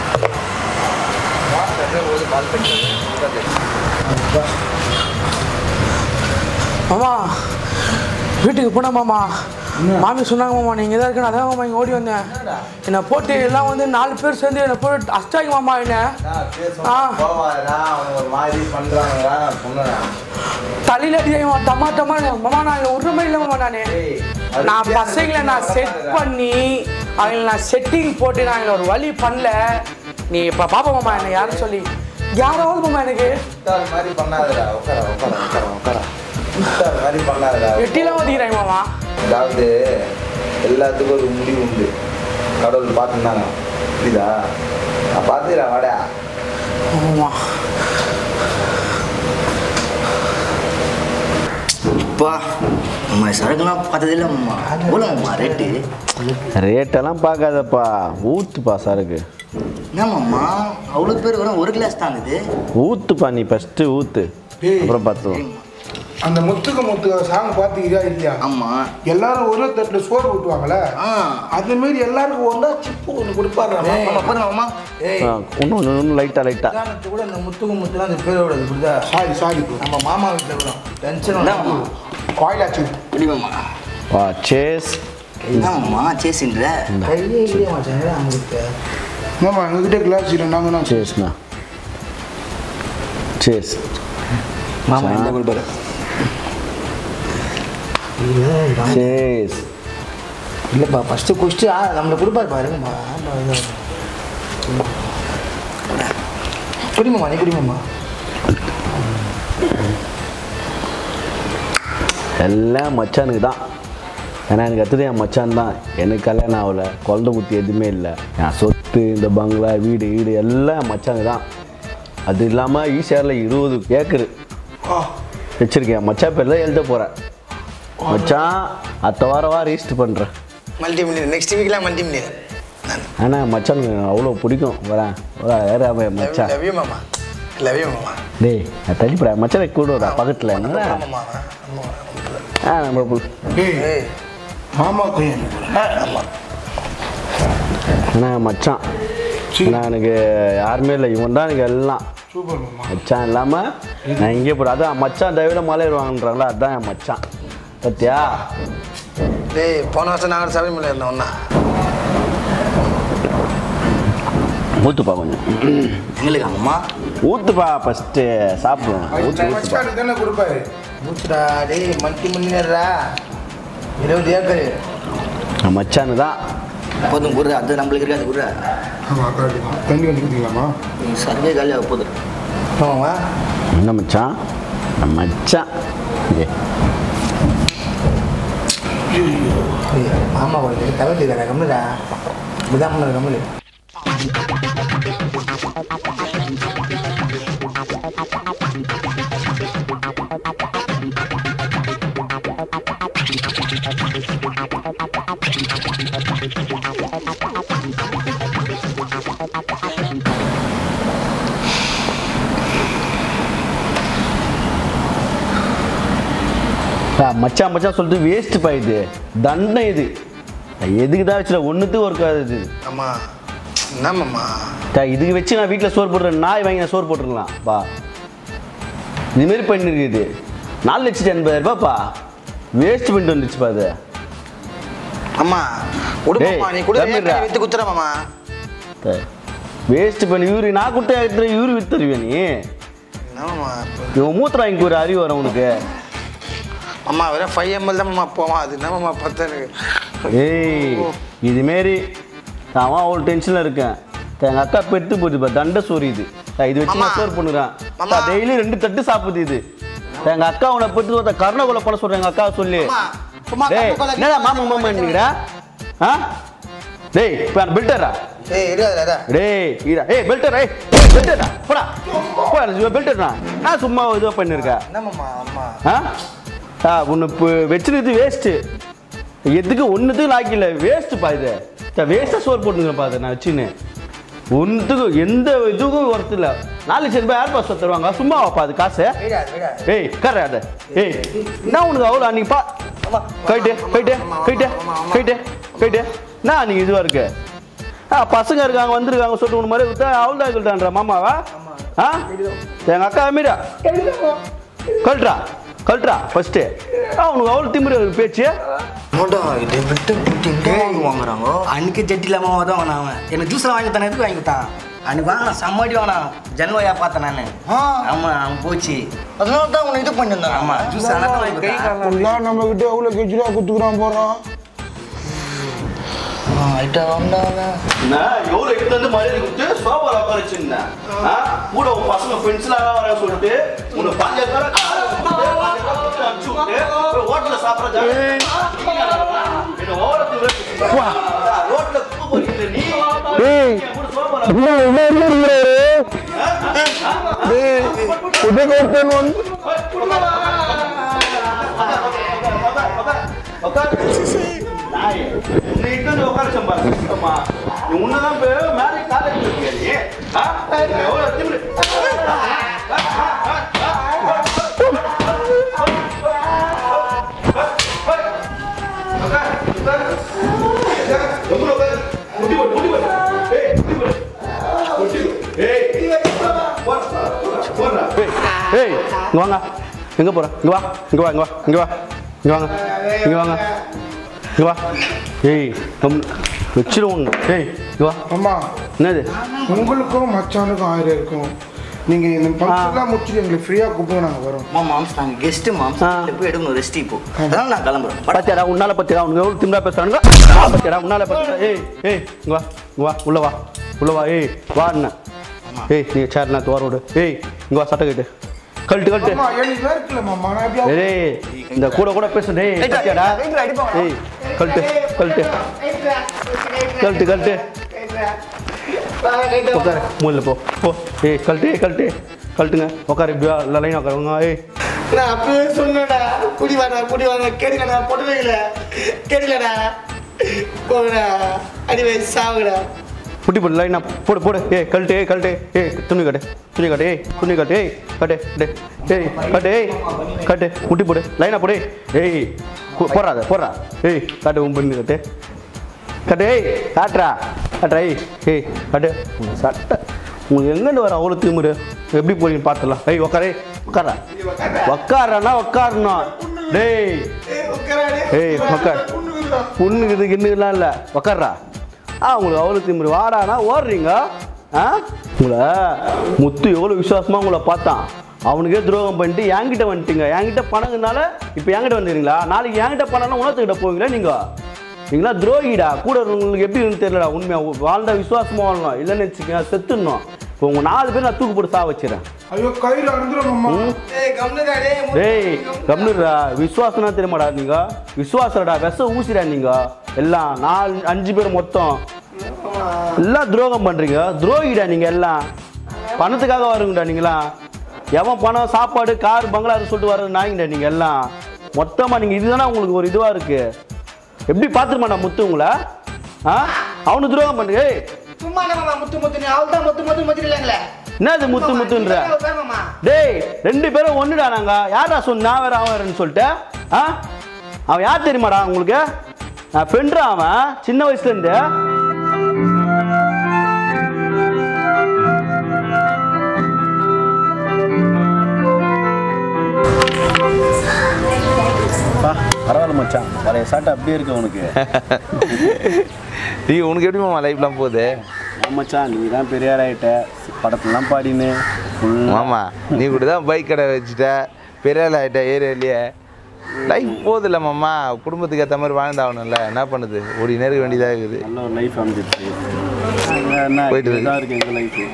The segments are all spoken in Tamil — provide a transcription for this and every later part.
மாமா வீட்டுக்கு போனா மாமா மாமி சொன்னாங்க மாமா நீங்க தான் இருக்கணும் அதான் மாமா இங்க ஓடி வந்தேன் என்னை போட்டு எல்லாம் வந்து நாலு பேர் சேர்ந்து என்னை போட்டு அஸ்டாங்க மாமா என்ன ஆ. ஒரு மாதிரி பண்றாங்க நான் சொன்னேன் தலையில அடிச்சாங்க டமா டமா மாமா நான் உரிமை இல்லை மாமா நானு ஏய், நான் பசங்களை நான் செட் பண்ணி அவங்களை நான் செட்டிங் போட்டு நான் ஒரு வழி பண்ணல நீ இப்ப பாப்பா மாமா என்ன யாரும் சொல்லி யாராவது மாமா எனக்கு முட்டாள் மாதிரி பண்ணாதடா உட்கார உட்கார உட்கார உட்கார முட்டாள் மாதிரி பண்ணாதடா வெட்டிலாம் ஒதுக்கிறாங்க மாமா அதாவது எல்லாத்துக்கும் ஒரு முடிவு உண்டு கடவுள் பார்த்துருந்தாங்க புரியுதா நான் பார்த்துக்கிறேன் வாடா ஆமா அப்பா நம்ம சரக்குலாம் பார்த்ததே இல்லைம்மா எவ்வளோம்மா ரேட்டு ரேட்டெல்லாம் பார்க்காதப்பா ஊத்துப்பா சரக்கு என்னம்மாம்மா அவ்வளோ பேர் வரும் ஒரு கிளாஸ் தான் இது ஊத்துப்பா நீ ஃபஸ்ட்டு ஊத்து டேய். அப்புறம் பார்த்துக்கலாம் அந்த முத்துக்கு முத்துக்க சாங் பார்த்துக்கிறியா இல்லையா ஆமாம் எல்லாரும் ஒரு தட்டுல சோறு ஊட்டுவாங்கல்ல ஆ அது மாதிரி எல்லாருக்கும் ஒன்றா சிப்பு ஒன்று கொடுப்பாரு ஆமா பாருங்க அம்மா ஆ, இன்னும் இன்னும் இன்னும் லைட்டாக லைட்டாக உதாரணத்துக்கு கூட இந்த முத்துக்கு முத்துலாம் அந்த பேரோட புரியுதா சாரி சாரி நம்ம மாமா வீட்டில் கூட டென்ஷன் என்னம்மா கோயிலாச்சு குடிமாம்மா பா சேஸ் என்னம்மா சேசின்ற கையிலே இல்லையா மச்சான் அவங்களுக்கு ஆமா எங்ககிட்ட கிளாஸ் இல்லை நாங்கள் தான் சேஸ்ண்ணா சேஸ் மாமா என்ன கொடுப்பாரு சேஸ் இல்லைப்பா ஃபஸ்ட்டு குடிச்சிட்டு ஆ நம்மளை கொடுப்பாரு பாருங்கம்மா குடிமாம்மா நீ குடிமாம்மா எல்லாம் மச்சானுக்கு தான் ஏன்னா எனக்கு அடுத்தது என் மச்சான் தான் எனக்கு கல்யாணம் ஆகல குழந்தை குத்தி எதுவுமே இல்லை என் சொத்து இந்த பங்களா வீடு வீடு எல்லாம் என் மச்சானுக்கு தான் அது இல்லாமல் ஈசிஆரில் இருபது ஏக்கரு வச்சிருக்கேன் மச்சான் பேர் தான் எழுத போகிறேன் மச்சான் அடுத்த வாரம் வாரம் ரிஜிஸ்டர் பண்ணுறேன் மல்டி மில்லியன் நெக்ஸ்ட் வீக்லாம் மல்டி மில்லியன் ஆனால் மச்சான் அவ்வளோ பிடிக்கும் வரேன் வரேன் வேற அவன் மச்சான் லவ் யூ மாமா லவ் யூ மாமா டேய் நான் தள்ளிப்படா மச்சானை கூட வரா பக்கத்தில் என்ன மாமா ஆ நம்ம புல் டேய் மாமா பையன் ஏன்னா மச்சான் ஏன்னா எனக்கு யாருமே இல்லை இவன் தான் எனக்கு எல்லாம் சூப்பர் மாமா மச்சான் இல்லாமல் நான் இங்கே போகிறேன் அதான் மச்சான் தவிர மலையிடுவாங்கன்றாங்களா அதான் என் மச்சான் பத்தியா டேய் போன வருஷம் நான் சபரிமலை இருந்தேன் ஒன்றா ஊத்துப்பா கொஞ்சம் எங்களுக்கு அம்மா ஊத்துப்பா ஃபஸ்ட்டு சாப்பிடுவேன் ஊத்து ஊத்துப்பா மச்சானுக்கு தானே கொடுப்பாரு மூச்சுடா டேய் மல்டி மில்லியனரா இருபது ஏக்கர் என் மச்சானு தான் போதும் குரு அது நம்மளுக்கு இருக்காது குரு ஆமாம் கரெக்டு தான் தண்ணி வந்து குடிக்கலாமா சர்வே காலியாக போகுது ஆமாம்மா என்ன மச்சான் என் மச்சான் ஏ மாமா கோயில் தமிழ் இருக்காடா கம்முடா இப்படிதான் பண்ணது கம்முடு ஆ, மச்சான் மச்சான் சொல்லிட்டு வேஸ்ட்டுப்பா இது தண்டனை இது எதுக்கு தான் வச்சுல ஒன்றுத்துக்கு ஒர்க் ஆகுது இது அம்மா என்னம்மா டா, இதுக்கு வச்சு நான் வீட்டில் சோறு போடுறேன் நாய் வாங்கி நான் சோறு போட்டுருக்கலாம் பா இதுமாரி பண்ணிருக்குது நாலு லட்சத்தி எண்பதாயிரம் ரூபாய்ப்பா வேஸ்ட் பண்ணிட்டு வந்துச்சுப்பா அது அம்மா கொடுப்பா நீ கொடு தம்பிடா. வித்து குத்துறமாம்மா வேஸ்ட் பண்ணி இவரு நான் கொடுத்த இடத்துல இவரு வித்துருவியா நீ என்னம்மா இவன் மூத்திரம் வாங்கி ஒரு அறிவு வரும் உனக்கு அம்மா வெறும் ஃபைவ் எம்எல் தான் போவான் அது என்னம்மா பத்து எனக்கு ஏய் இதுமாரி அவன் அவ்வளோ டென்ஷனில் இருக்கேன் எங்கள் அக்கா பெட்டு போச்சுப்பா தண்டை சோறு இது டேய், இது வச்சு நான் மாமா. சோறு பண்ணுறேன் மாமா. டெய்லி ரெண்டு தட்டு சாப்பிடுது இது எங்கள் அக்கா உன்னை பெட்டு ஒருத்த கருணை கொலை பண்ண சொல்கிறேன் எங்கள் அக்கா சொல்லி அம்மா, சும்மா டேய் கண்ணு கொலை என்னடா மாமா மாமா நினைக்கிற ஆ டேய் இப்போ பெல்டரா ஏய் இருக்காதுடா டேய் இதா ஏய் பெல்டர் ஏய் பெல்டரா போடா போடா பெல்டர்னா நான் சும்மா இதுவாக பண்ணியிருக்கேன் என்னம்மா அம்மா ஆ ஆ உன்னை இப்போ வச்சிருக்கிறது வேஸ்ட்டு எதுக்கு ஒன்றுத்துக்கு லாக்கில்ல வேஸ்ட்டுப்பா இது வேஸ்ட்டாக சோறு போட்டுங்கிறப்பா அதை நான் வச்சுன்னு ஒன்றுத்துக்கும் எந்த இதுக்கும் ஒர்த்து இல்லை நாலு லட்சம் ரூபாய் யார் பாஸ் தருவாங்க சும்மா வாப்பா அது காசு வீடாது வீடாது ஏய் கர அதை ஏய் என்ன உனக்கு அவ்வளோ அன்னைக்கு பா போயிட்டு போயிட்டு போயிட்டு போயிட்டு போயிட்டு என்ன நீங்க இதுவாக இருக்கு ஆ பசங்க இருக்காங்க வந்திருக்காங்க சொல்லிட்டு உன் மாதிரி விட்டா அவள் தான் சொல்லிட்டான்ற மாமாவா ஆ எங்கள் அக்கா மீரா கல்ட்ரா கல்ட்ரா ஃபஸ்ட்டு அவனுக்கு அவள் திமிரு இருக்கு பேச்சு மோட்டா இதை விட்டு விட்டு வாங்குறாங்க அன்னைக்கு ஜட்டி இல்லாம தான் வாங்கினான் அவன் எனக்கு ஜூஸ்லாம் வாங்கி தானே எதுக்கு வாங்கி கொடுத்தான் அன்னைக்கு வாங்கினா செம்மாடி வாங்கினான் ஜன்வயா பார்த்தேன் நான் ஆமா அவன் போச்சு அதனால தான் உன்னை இது பண்ணியிருந்தான் ஆமா ஜூஸ் அதனால தான் வாங்கி கொடுத்தான் எல்லாம் நம்ம கிட்ட எவ்வளோ கெஜிலாக குத்துக்குறான் போகிறான் ஐட்டா வந்தாங்க நான் எவ்வளோ எடுத்து வந்து மரியாதை கொடுத்து சோபாவில் உட்கார வச்சிருந்தேன் ஆ கூட உன் பசங்க ஃப்ரெண்ட்ஸ்லாம் வர சொல்லிட்டு உன்னை பாஞ்சக்கார அனுப்பிச்சு விட்டு ஹோட்டலில் சாப்பிட்ற என்ன ஓரத்தில் ரோட்ல குப்பை போறீங்க நீ ஏய் கூட சோபாவில் என்ன என்ன இருக்கிறாரு டேய் உதயகோப்பன் வந்து உன்னதான் மேலே காலேஜ் இருக்கியா நீ எவ்வளோ திமிரு ஏய் இங்க வாங்க எங்க போற இங்க வா இங்க வா இங்க வா இங்க வா இங்க வாங்க இங்க வாங்க இங்க வா ஏய் கம் வச்சிருவோம் ஏய் இங்க வா அம்மா என்னது உங்களுக்கும் மச்சானுக்கும் ஆயிரம் இருக்கும் நீங்கள் இந்த ஃபங்க்ஷன்லாம் முடிச்சுட்டு எங்களுக்கு ஃப்ரீயாக கூப்பிடுங்க நாங்கள் வரோம் அம்மா மாம்ஸ் நாங்கள் கெஸ்ட்டு மாம்ஸ் ஆ. போய் எடுக்கணும் ரெஸ்ட் இப்போ அதனால நான் கிளம்புறேன் பட் பாத்தியாடா உன்னால பத்தியா உனக்கு எவ்வளவு திமிரா பேசுறானுங்க பாத்தியாடா உன்னால பத்தியா ஏய் ஏய் இங்க வா இங்க வா உள்ள வா உள்ள வா ஏய் வா அண்ணா ஏய் நீ சேர் நான் தோற விடு ஏய் இங்க வா சட்டை கட்டு கழட்டு கழட்டு அம்மா எனக்கு வேர்க்கல மாமா நான் எப்படியா ஏய் இந்த கூட கூட பேசு டேய் பாத்தியாடா ஏய் கழட்டு கழட்டு கழட்டு கழட்டு உட்காரு மூலையில் போ போ ஏய் கழட்டு ஏய் கழட்டு கழட்டுங்க உட்காரு இப்படியா இல்லை லைன் உட்காருங்க ஏய் நான் அப்பவே சொன்னேன்டா குடி வாடா குடி வாடா கேடிலடா பொட்டு வைக்கல கேடிலடா போங்கடா அடி வை சாவுடா புட்டி போடு லைனா போடு போடு ஏய் கழட்டு ஏய் கழட்டு ஏய் துணி கட்டு துணி கட்டு ஏய் துணி கட்டு ஏய் கட்டு கட்டு ஏய் கட்டு ஏய் கட்டு முட்டி போடு லைனா போடு ஏய் கு- போடுறாத போடுறா ஏய் கட்டு உன் பண்ணி கட்டு கட்டு ஏய் காட்டுறா காட்டுறா ஏய் ஏய் கட்டு உங்க சட்டை உங்களுக்கு எங்கேருந்து வர அவ்வளோ திமுரு எப்படி போறீங்கன்னு பார்த்துலாம் ஏய் உக்காரே உட்காரா உக்காரனா உட்காரணும் டேய் ஏய் உக்கார் புண்ணுக்குது கிண்ணுக்குலாம் இல்லை உக்கார்றா ஆ உங்களுக்கு அவ்வளோ திமிரு வாடானா ஓடுறீங்க ஆ உங்களை முத்து எவ்வளோ விசுவாசமாக உங்களை பார்த்தான் அவனுக்கே துரோகம் பண்ணிட்டு என்கிட்ட வந்துட்டீங்க என்கிட்ட பணங்கனால இப்போ என்கிட்ட வந்துடுறீங்களா நாளைக்கு என்கிட்ட பணம்னா உணர்த்துக்கிட்ட போவீங்களா நீங்கள் நீங்களா துரோகிடா கூட உங்களுக்கு எப்படி இருக்குன்னு தெரியலடா உண்மையாக வாழ்ந்த விசுவாசமாக வாழணும் இல்லைன்னு வச்சுக்கங்க செத்துடணும் இப்போ உங்கள் நாலு பேர் நான் தூக்கு போட்டு சா வச்சிடறேன் ஐயோ கையில் அறுந்துடும் மாமா ஏய் கம்னுடா டேய் டேய் கம்னுடா விசுவாசம்னா தெரியுமாடா நீங்க விசுவாசடா விஷ ஊசிடா நீங்க எல்லாம் நாலு அஞ்சு பேர் மொத்தம் எல்லாம் துரோகம் பண்றீங்க துரோகிடா நீங்க எல்லாம் பணத்துக்காக வருங்கடா நீங்களாம் எவன் பணம் சாப்பாடு கார் பங்களா சொல்லிட்டு வர்றது நாய்ங்கடா நீங்க எல்லாம் மொத்தமா நீங்க இதுதானே உங்களுக்கு ஒரு இதுவா இருக்கு எப்படி பார்த்துருமாடா முத்து உங்களை ஆ அவனு துரோகம் பண்றீங்க ஏய், சும்மா என்ன மாமா முத்து முத்து நீ அவள் தான் முத்து முத்து முத்துலாங்களே என்னது முத்து முத்துன்ற மாமா டேய் ரெண்டு பேரும் ஒண்ணுடா நாங்க யாரா சொன்ன நான் வேற அவன் வேறன்னு சொல்லிட்டு ஆ அவன் யார் தெரியுமாடா உங்களுக்கு நான் ஃப்ரெண்டா அவன் சின்ன வயசுல இருந்து பரவாயில்ல மச்சான் பழைய சாட்டை அப்படியே இருக்கு உனக்கு நீ உனக்கு எப்படி மாமா லைஃப்லாம் போகுது மச்சான் நீ தான் பெரியார் ஆயிட்ட படத்துலாம் பாடின்னு full ஆ மாமா நீ கூட தான் பைக் கடை வச்சுட்ட பெரிய ஆள் ஆகிட்ட ஏரியாலேயே லைஃப் போகுதுல்ல மாமா குடும்பத்துக்கு ஏற்ற மாதிரி வாழ்ந்தாகணும்ல என்ன பண்ணுது ஓடினே இருக்க வேண்டியதாக இருக்குது நல்ல ஒரு லைஃப் அமைஞ்சிருச்சு என்ன போயிட்டு இருக்கு. இதாக இருக்கு எங்கள் லைஃப்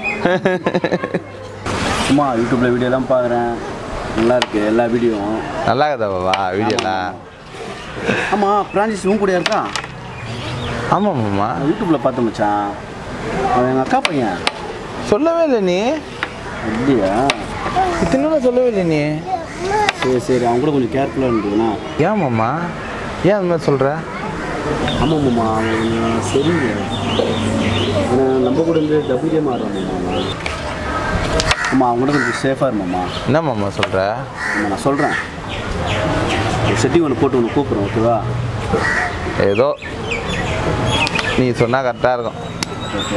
சும்மா யூடியூப்ல வீடியோலாம் பார்க்குறேன் நல்லா இருக்கு எல்லா வீடியோவும் நல்லா இருக்குதா பாபா வீடியோலாம் ஆமாம் பிரான்சிஸ் உன் கூட இருக்கா ஆமாம் மாமா நான் யூடியூப்ல பார்த்து மச்சான் அவன் எங்கள் அக்கா பையன் சொல்லவே இல்லை நீ அப்படியா இத்தனை சொல்லவே இல்லை நீ சரி சரி அவன் கூட கொஞ்சம் கேர்ஃபுல்லாக இருந்ததுண்ணா ஏன் மாமா ஏன் அந்த மாதிரி சொல்கிற ஆமாம் மாமா அவன் கொஞ்சம் சரிங்க ஏன்னா நம்ம கூட இருந்து டபுள்யூ மாறுறான் மாமா ஆமாம் அவங்க கூட கொஞ்சம் சேஃபாக இருமாம்மா என்ன மாமா சொல்கிற ஆமாம் நான் சொல்கிறேன் செட்டிங் ஒன்று போட்டு ஒன்று கூப்பிட்றேன் ஓகேவா ஏதோ நீ சொன்னால் கரெக்டாக இருக்கும் ஓகே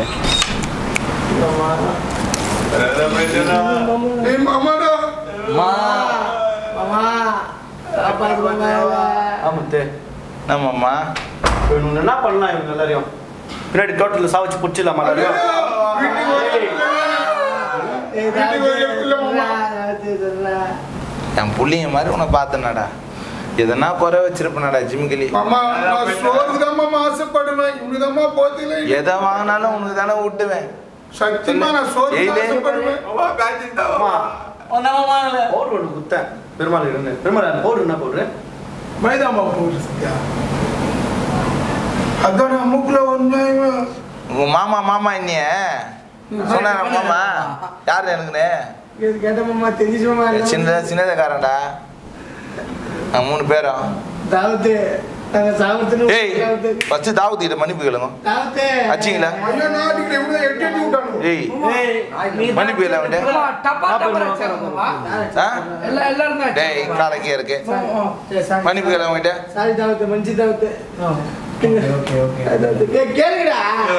ஏய் மாமாடா ஆமாத்து நம்மம்மா இவனுங்க என்ன பண்ணலாம் இவங்க எல்லாரையும் பின்னாடி டோட்டலில் சாவச்சு பிடிச்சிடலாமா எல்லாரையும் வீட்டுக்கு வரல வீட்டுக்கு வரல மாமா என் புள்ளிங்க மாதிரி உன்னை பார்த்தேனாடா எதனா குறை வச்சிருப்பேனாடா ஜிம்கிலி மாமா நான் சோறுக்கு தான் மாமா ஆசைப்படுவேன் இவனுக்கு தான் போத்தில எதை வாங்கினாலும் உனக்கு தானே ஊட்டுவேன் சத்தியமா நான் சோறுக்கு ஏய், டேய். ஆசைப்படுவேன் பவுடர் ஒன்று குத்தேன் பெருமாள் இருந்து பெருமாள் பவுடர் என்ன பவுடர் மைதா மாவு போட்டு சத்யா அதான் அமுக்குல ஒண்ணு உங்க மாமா மாமா என்னைய சொன்னார மாமா யாரு எனக்குன்னு கேட்ட மாமா தெரிஞ்சு மாமா சின்ன சின்னதக்காரன்டா நாங்க மூணு பேரும் தாவத்து நாங்க சாவத்துன்னு ஏய் ஃபர்ஸ்ட் தாவூத் கிட்ட மன்னிப்பு கேளுங்க தாவத்து அச்சிங்களா ஐயோ நாட்டுக்கு இவனை எட்டு எட்டி விட்டானு ஏய் மன்னிப்பு இல்லை அவன்கிட்ட மாமா, டப்பா டப்பா வச்சாரு மாமா. ஆ? எல்லாம் எல்லாரும் தான் டேய் காலக்கே இருக்கு மன்னிப்பு கேளு அவன்கிட்ட சாரி தாவத்து மஞ்சி தாவத்து ஓகே ஓகே கேளுங்கடா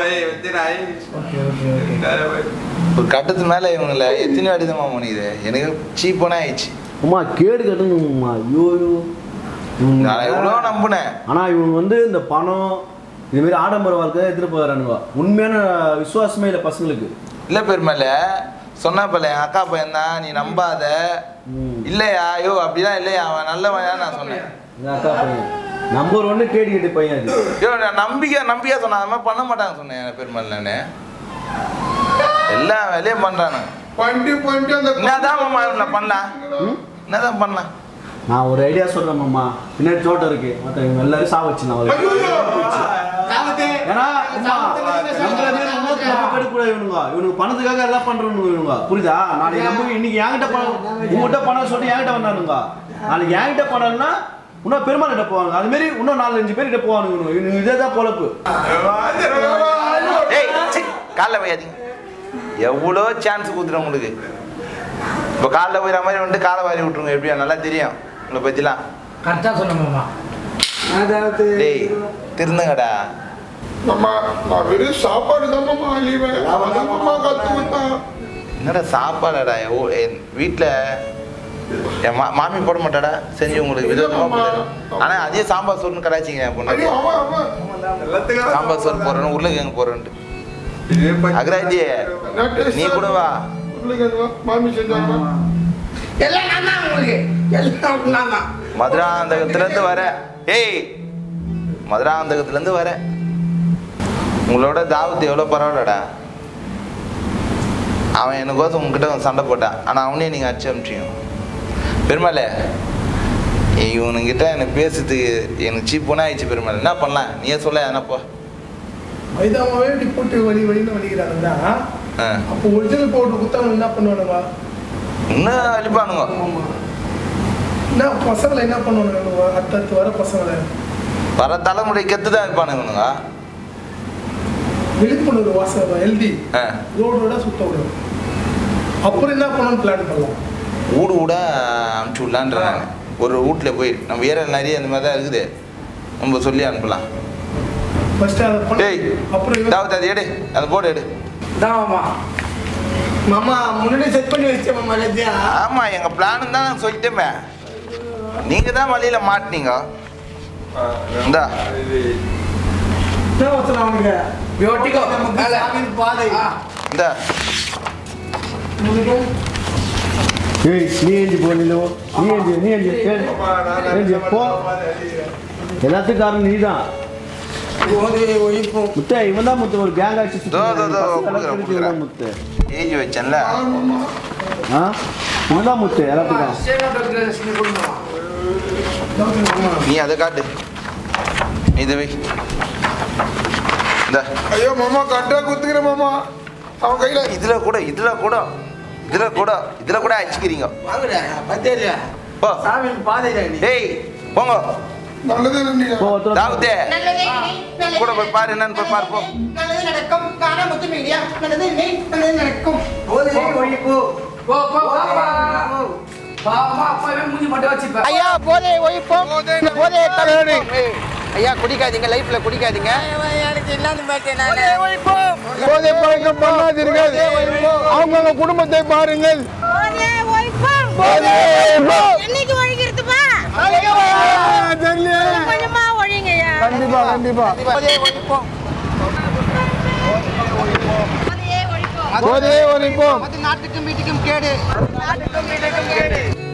ஒரு கட்டத்து மேல இவங்கள எத்தனை வாட்டி தான் முடியுது எனக்கு சீப்பானே ஆயிடுச்சு அம்மா கேடு கட்டுங்கம்மா ஐயோ ஐயோ இவங்க நான் எவ்வளோ நம்பினேன் ஆனால் இவங்க வந்து இந்த பணம் இதுமாரி ஆடம்பர வாழ்க்கை எடுத்துகிட்டு போகிறானுங்க உண்மையான விசுவாசமே இல்லை பசங்களுக்கு இல்ல பெருமல சொன்னா பல என் அக்கா பையன் தான் நீ நம்பாத ம். இல்லையா ஐயோ அப்படிலாம் இல்லையா அவன் நல்லவன் நான் சொன்னேன் எங்கள் அக்கா பையன் நம்பர் ஒன்று கேடு கேட்டு பையன் அது ஐயோ நான் நம்பிக்கை நம்பிக்கை சொன்னேன் அது மாதிரி பண்ண மாட்டாங்க சொன்னேன் பெருமாள் நானு எல்லா வேலையும் பண்றானு பண்டி பண்டி அந்த என்னதான் மாமா நான் பண்ணலாம் என்னதான் பண்ணலாம் நான் ஒரு ஐடியா சொல்கிறேன் மாமா பின்னாடி தோட்டம் இருக்கு மற்ற இவங்க எல்லாரும் சா வச்சு நான் தாவத்து ஏன்னா அம்மா நம்மள மாரி இன்னொருத்தர் நம்ம கெடுக்கக்கூடாது இவனுங்க இவனுக்கு பணத்துக்காக எல்லாம் பண்றவனுங்க இவனுங்க புரியுதா நாளைக்கு நம்ம இன்னைக்கு என்கிட்ட பணம் உங்ககிட்ட பணம் சொல்லிட்டு என்கிட்ட வந்தானுங்க நாளைக்கு என்கிட்ட பணம்னா இன்னும் பெருமாள் கிட்ட போவாங்க அது மாதிரி இன்னும் நாலு அஞ்சு பேர் கிட்ட போவானுங்க இவனுங்க. இவனுக்கு இதே தான் பொழப்பு ஏய் சி காலைல வையாதீங்க எவ்வளோ சான்ஸ் கொடுத்துரும் உங்களுக்கு இப்போ காலைல போயிற மாதிரி வந்துட்டு காலை வாரி விட்ருங்க எப்படியா நல்லா தெரியும் உங்களை பற்றிலாம் கரெக்டா சொன்ன மாமா தாவத்து டேய் திருந்துங்கடா மாமா நான் வெறும் சாப்பாடு தான் மாமா அழிவேன் அதான் மாமா கத்து கொடுத்தான் என்னடா சாப்பாடாடா ஓ என் வீட்டில் என் மா மாமி போட மாட்டாடா செஞ்சு உங்களுக்கு விதவிதமாக போடுறேன் ஆனால் அதே சாம்பார் சோறுன்னு கடாச்சிங்க என் ஐயோ பொண்ணு அவன் அவன் சாம்பார் சோறு போடுறேன்னு உருளைக்கிழங்கு போடுறேன்ட்டு அகராஜி நான் taste நீ கூட வா உருளைக்கிழங்கு வா. மாமி செஞ்சாங்க எல்லாம் நான் தான் உங்களுக்கு எல்லாம் நான் தான் மதுராந்தகத்துலேருந்து வர ஏய் மதுராந்தகத்துலேருந்து வர உங்களோட தாவத்து எவ்வளோ பரவாயில்லடா அவன் எனக்கோசம் உங்ககிட்ட வந்து சண்டை போட்டான் ஆனால் அவனே நீங்கள் அடிச்சு அமிச்சியும் பெருமாளே இவனுங்கிட்ட எனக்கு பேசுறதுக்கு எனக்கு சீப்போனா ஆயிடுச்சு பெருமாள் என்ன பண்ணலாம் நீயே சொல்ல என்னப்போ மைதாமாவே இப்படி போட்டு வலி வலின்னு வலிக்கிறானுங்க ஆ அப்போ ஒரிஜினல் பவுடர் குத்தவங்க என்ன பண்ணுவானுங்க இன்னும் அழிப்பானுங்க என்ன பசங்களை என்ன பண்ணுவானுங்க அடுத்தடுத்து வர பசங்களை வர தலைமுறை கெத்து தான் இருப்பானுங்க இவனுங்க விழிப்புணர்வு வாசகம் எழுதி ஆ ரோடு ரோட சுத்த விடுவோம் அப்புறம் என்ன பண்ணணும்னு பிளான் பண்ணலாம் ஊடு ஊட அனுப்பிச்சி விடலான்ற நான் ஒரு வீட்டில் போய் நம்ம ஏரியா நிறைய அந்த மாதிரி தான் இருக்குது நம்ம சொல்லி அனுப்பலாம் ஃபர்ஸ்ட் அதை பண்ண டேய் அப்புறம் இவன் தாவது அது எடு அந்த போர்டு எடு தான் மாமா மாமா முன்னாடி செட் பண்ணி வச்சேன் மாமா லத்தியா ஆமாம் எங்கள் பிளானு தான் நான் சொல்லிட்டேமே நீங்கள் தான் வழியில் மாட்டினீங்க இந்தா என்ன வச்சலாம் அவனுக்கு பியோட்டிக்கோ மேல சாமியின் பாதை ஆ, இந்தா ஏய் நீ ஏஞ்சி போ நிலோ நீ ஏஞ்சி நீ ஏஞ்சி ஏஞ்சி. ஏஞ்சி போ எல்லாத்துக்கும் காரணம் நீ தான் போதை ஒழிப்போம் முத்து இவன் தான் முத்து ஒரு கேங் ஆச்சு சுத்தி தோ, தோ, தோ, பசங்க கொடுக்குறேன், எல்லாம் கொடுக்குறேன். முத்து ஏஜ் வச்சேன்ல ஆ இவன் தான் முத்து எல்லாத்துக்கும் ஸ்டேட் ஆஃப் ரெகுலேஷன் கொடுங்க நீ அதை காட்டு நீ இதை வை இந்த ஐயோ மாமா கரெக்டாக குத்துக்கிறேன் மாமா அவன் கையில இதில் கூட இதில் கூட இதில் கூட இதில் கூட அடிச்சுக்கிறீங்க வாங்கடா பத்தே இல்லையா போ சாமியின் பாதை நீ டேய் போங்க நல்லது நீங்க போ ஒருத்தர் தாவத்தே நல்லதே நீ, நல்லதே கூட போய் பாரு என்னன்னு போய் பாரு போ நல்லது நடக்கும் காண முத்து மீடியா நல்லது நீ நல்லது நடக்கும் போதை ஒழிப்பு போ போ பாப்பா பாவமா அப்பவே மூஞ்சி மட்டும் வச்சுப்பேன் ஐயா போதை ஒழிப்போம் போதை தவிர்ப்போம் ஐயா குடிக்காதீங்க லைஃப்ல குடிக்காதீங்க போதை பழக்கம் பண்ணாதீர்கள் அவங்கவுங்க குடும்பத்தை பாருங்கள் என்னைக்கு ஒழிக்கிறதுப்பா தெரியல கொஞ்சமா ஒழிங்கய்யா கண்டிப்பா கண்டிப்பா போதையை ஒழிப்போம் அதையே ஒழிப்போம் போதையை ஒழிப்போம் நாட்டுக்கும் வீட்டுக்கும் கேடு நாட்டுக்கும் வீட்டுக்கும் கேடு